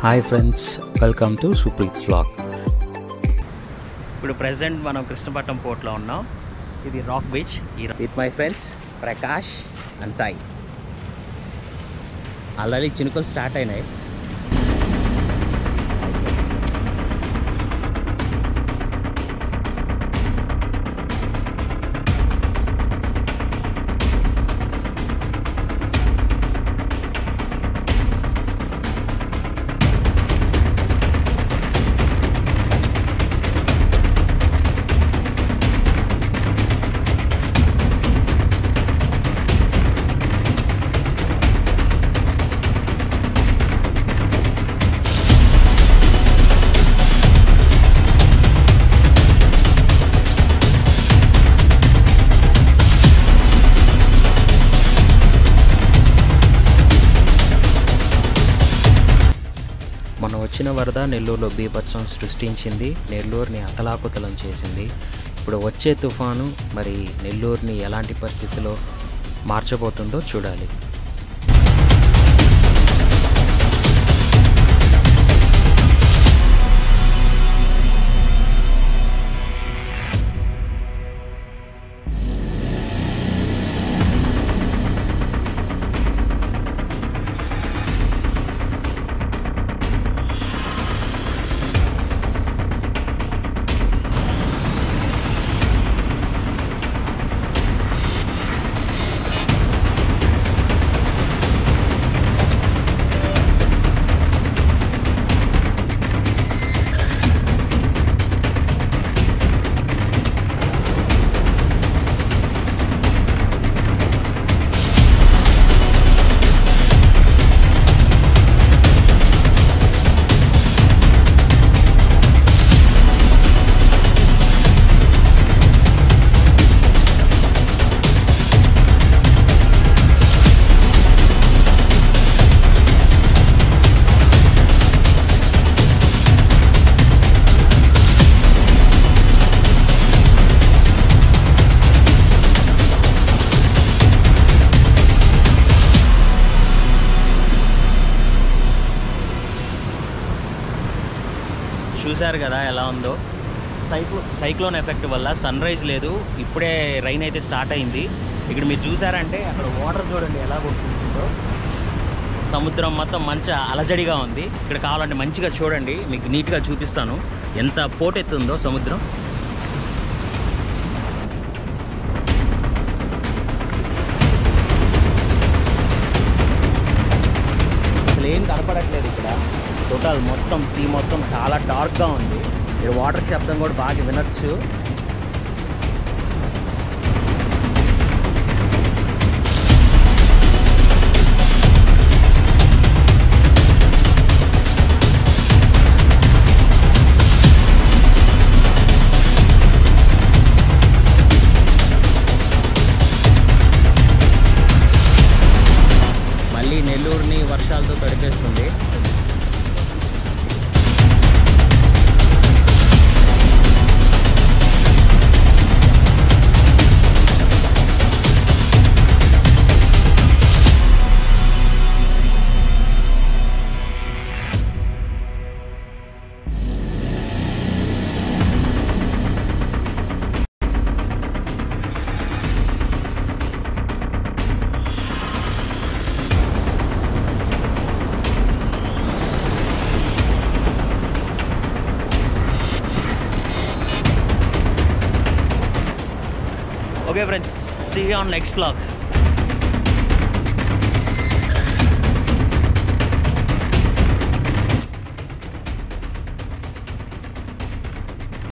hi friends welcome to Supreeth's vlog ఇప్పుడు present మనం కృష్ణపట్నం పోర్ట్లో ఉన్నాం ఇది రాక్ బీచ్ ఈ with my friends Prakash and Sai already చినుకలు స్టార్ట్ అయినాయి మనం వచ్చిన వరద నెల్లూరులో బీభత్సం సృష్టించింది నెల్లూరుని అతలాకుతలం చేసింది ఇప్పుడు వచ్చే తుఫాను మరి నెల్లూరుని ఎలాంటి పరిస్థితిలో మార్చబోతుందో చూడాలి చూశారు కదా ఎలా ఉందో సైక్లో సైక్లోన్ ఎఫెక్ట్ వల్ల సన్ రైజ్ లేదు ఇప్పుడే రైన్ అయితే స్టార్ట్ అయింది ఇక్కడ మీరు చూసారంటే అక్కడ వాటర్ చూడండి ఎలా కొట్టుకుంటుందో సముద్రం మొత్తం మంచి అలజడిగా ఉంది ఇక్కడ కావాలంటే మంచిగా చూడండి మీకు నీట్గా చూపిస్తాను ఎంత పోటెత్తుందో సముద్రం అసలు ఏం కనపడట్లేదు ఇక్కడ టోటల్ మొత్తం సీ మొత్తం చాలా డార్క్గా ఉంది ఇక్కడ వాటర్ శబ్దం కూడా బాగా వినొచ్చు మళ్ళీ నెల్లూరుని వర్షాలతో తడిపేస్తుంది okay friends see on next log